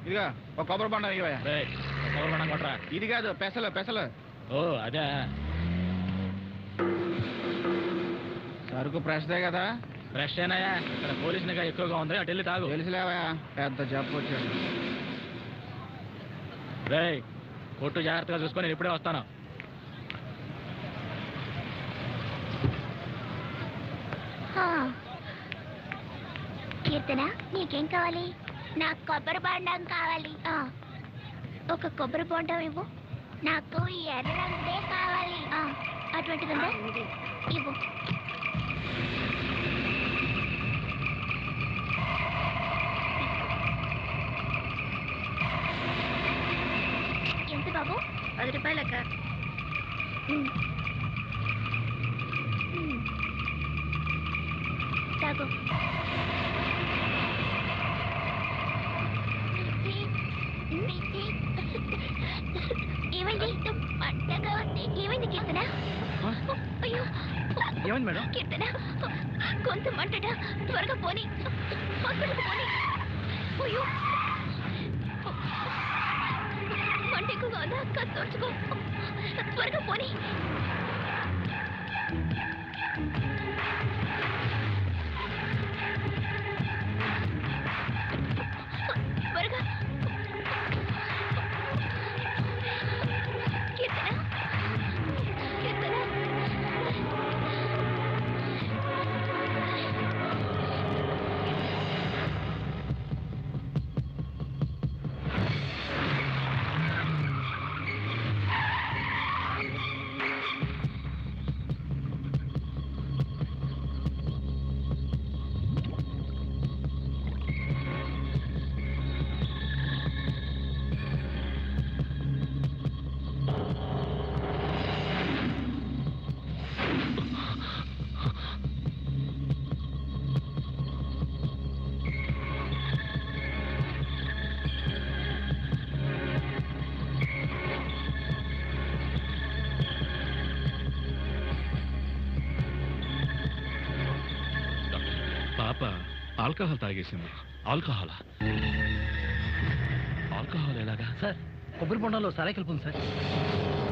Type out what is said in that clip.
ఇదిగా ఒక కొబ్బరి బండ ఇవ్వయా రేయ్, ఎవరు మనం కొట్టరా ఇది కాదు పెసలు పెసలు ఓ అదే సరుకు ఫ్రెష్దే కదా ఫ్రెష్ అయినాయా ఇక్కడ పోలీస్ నిఘా ఎక్కువగా ఉంది అటు వెళ్ళి తాగు తెలుసులేవయా పెద్ద జబ్బు వచ్చాడు రేయ్ కొట్టు జాగ్రత్తగా చూసుకొని నేను ఇప్పుడే వస్తాను హా. కీర్తన నీకేం కావాలి నాకు కొబ్బరి బొండం కావాలి ఆ. ఒక కొబ్బరి బొండం ఇవ్వు నాకు ఈ ఎర్ర రంగుదే కావాలి ఆ, అటువంటిదిందా ఇవ్వు ఎంత బాబు పది రూపాయలక్క తాగు ఏమైంది మంటగా ఉంది ఏమైంది కీర్తన అయ్యో ఏమైంది మేడం కీర్తన గొంతు మంటట త్వరగా పోని హాస్పిటల్కి పోని అయ్యో మంట ఎక్కువగా ఉందా కాస్త తుడుచుకో త్వరగా పోని త్వరగా కీర్తన కీర్తన పాప ఆల్కహాల్ తాగేసింది ఆల్కహాలా ఆల్కహాల్ ఎలాగా సార్ కొబ్బరి బొండంలో సరే కలుపుంది సార్